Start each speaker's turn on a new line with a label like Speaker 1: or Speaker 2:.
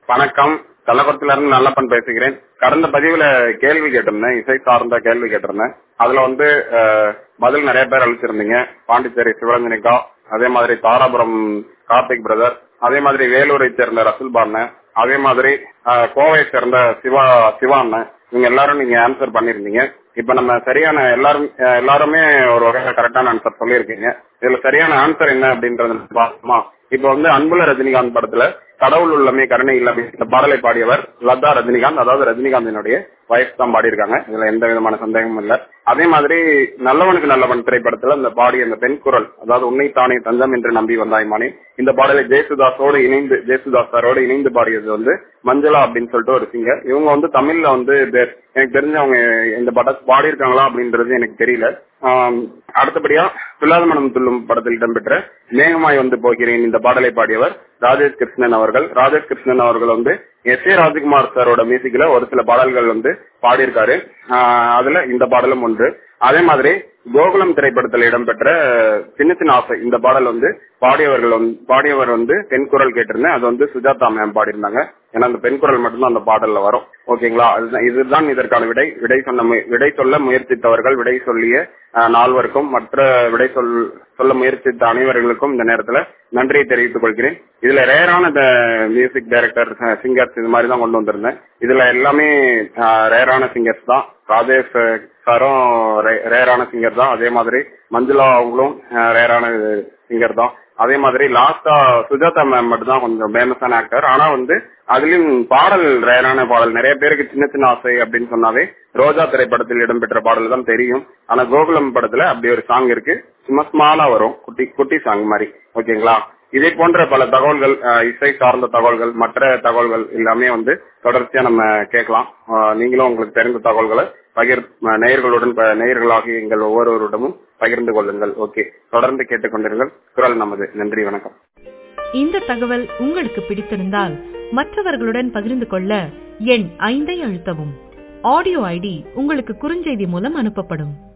Speaker 1: வணக்கம் கள்ளக்குளத்துல இருந்து நல்லப்பன் பேசுகிறேன் கடந்த பதிவுல கேள்வி கேட்டிருந்தேன் இசை சார்ந்த கேள்வி கேட்டிருந்தேன் அதுல வந்து அஹ், பதில் நிறைய பேர் அளிச்சிருந்தீங்க பாண்டிச்சேரி சிவரஞ்சனிகா அதே மாதிரி தாராபுரம் கார்த்திக் பிரதர் அதே மாதிரி வேலூரை சேர்ந்த ரசுல் பாண்ணன் அதே மாதிரி அஹ், கோவையை சேர்ந்த சிவா சிவா அண்ணன் இவங்க எல்லாரும் நீங்க ஆன்சர் பண்ணிருந்தீங்க இப்ப நம்ம சரியான எல்லாரும் அஹ், எல்லாருமே ஒரு வகையில கரெக்டான ஆன்சர் சொல்லியிருக்கீங்க இதுல சரியான ஆன்சர் என்ன அப்படின்றது பார்ப்போமா இப்ப வந்து அன்புல ரஜினிகாந்த் படத்துல கடவுள் உள்ளமே கருணை இல்லமே இந்த பாடலை பாடியவர் லதா ரஜினிகாந்த் அதாவது ரஜினிகாந்தினுடைய வயசு தான் பாடியிருக்காங்க இதுல எந்த விதமான சந்தேகமும் இல்ல அதே மாதிரி நல்லவனுக்கு நல்லவன் திரைப்படத்துல இந்த பாடிய அந்த பெண் குரல் அதாவது உன்னை தானே தஞ்சம் என்று நம்பி வந்தாய்மானே இந்த பாடலை ஜெயசுதாஸோடு இணைந்து ஜெயசுதாஸ் சாரோடு இணைந்து பாடியது வந்து மஞ்சளா அப்படின்னு சொல்லிட்டு ஒரு சிங்கர் இவங்க வந்து தமிழ்ல வந்து பெ- எனக்கு தெரிஞ்சு அவங்க இந்த படத்தை பாடியிருக்காங்களா அப்படின்றது எனக்கு தெரியல ஆம், அடுத்தபடியா துல்லாத மனம் துள்ளும் படத்தில் இடம்பெற்ற மேகமாய் வந்து போகிறேன் இந்த பாடலை பாடியவர் ராஜேஷ் கிருஷ்ணன் அவர்கள் ராஜேஷ் கிருஷ்ணன் அவர்கள் வந்து எஸ் ஏ ராஜ்குமார் சாரோட மியூசிக்ல ஒரு சில பாடல்கள் வந்து பாடியிருக்காரு ஆஹ் அதுல இந்த பாடலும் ஒன்று அதே மாதிரி கோகுலம் திரைப்படத்தில் இடம்பெற்ற சின்ன சின்ன ஆசை இந்த பாடல் வந்து பாடியவர்கள் வந்து பாடியவர் வந்து பெண் குரல் கேட்டிருந்தேன் அது வந்து சுஜாதா மேம் பாடியிருந்தாங்க ஏன்னா அந்த பெண் குரல் மட்டும்தான் அந்த பாடல்ல வரும் ஓகேங்களா அதுதான் இதுதான் இதற்கான விடை விடை சொன்ன மு- விடை சொல்ல முயற்சித்தவர்கள் விடை சொல்லிய ஆஹ், நால்வருக்கும் மற்ற விடை சொல் சொல்ல முயற்சித்த அனைவர்களுக்கும் இந்த நேரத்துல நன்றியை தெரிவித்துக் கொள்கிறேன் இதுல ரேரான மியூசிக் டைரக்டர் சிங்கர்ஸ் இது மாதிரி தான் கொண்டு வந்திருந்தேன் இதுல எல்லாமே ரேரான சிங்கர்ஸ் தான் ராஜேஷ் சாரும் ரேரான சிங்கர் தான் அதே மாதிரி மஞ்சுளா அவங்களும் ரேரான சிங்கர் தான் அதே மாதிரி லாஸ்டா சுஜாதா மேம் மட்டும் தான் கொஞ்சம் ஃபேமஸான ஆக்டர் ஆனா வந்து அதுலயும் பாடல் ரேரான பாடல் நிறைய பேருக்கு சின்ன சின்ன ஆசை அப்படின்னு சொன்னாவே ரோஜா திரைப்படத்தில் இடம்பெற்ற பாடல் தான் தெரியும் ஆனா கோகுலம் படத்துல அப்படி ஒரு சாங் இருக்கு சும்மா ஸ்மாலா வரும் குட்டி குட்டி சாங் மாதிரி ஓகேங்களா இதே போன்ற பல தகவல்கள் அஹ், இசை சார்ந்த தகவல்கள் மற்ற தகவல்கள் எல்லாமே வந்து தொடர்ச்சியா நம்ம கேட்கலாம் அஹ், நீங்களும் உங்களுக்கு தெரிந்த தகவல்களை பகிர் அஹ், நேயர்களுடன் ப- நேயர்களாகி எங்கள் ஒவ்வொருவருடனும் பகிர்ந்து கொள்ளுங்கள் ஓகே தொடர்ந்து கேட்டுக்கொண்டிருங்கள் குரல் நமது நன்றி வணக்கம்
Speaker 2: இந்த தகவல் உங்களுக்கு பிடித்திருந்தால் மற்றவர்களுடன் பகிர்ந்து கொள்ள எண் ஐந்தை அழுத்தவும் ஆடியோ ஐடி உங்களுக்கு குறுஞ்செய்தி மூலம் அனுப்பப்படும்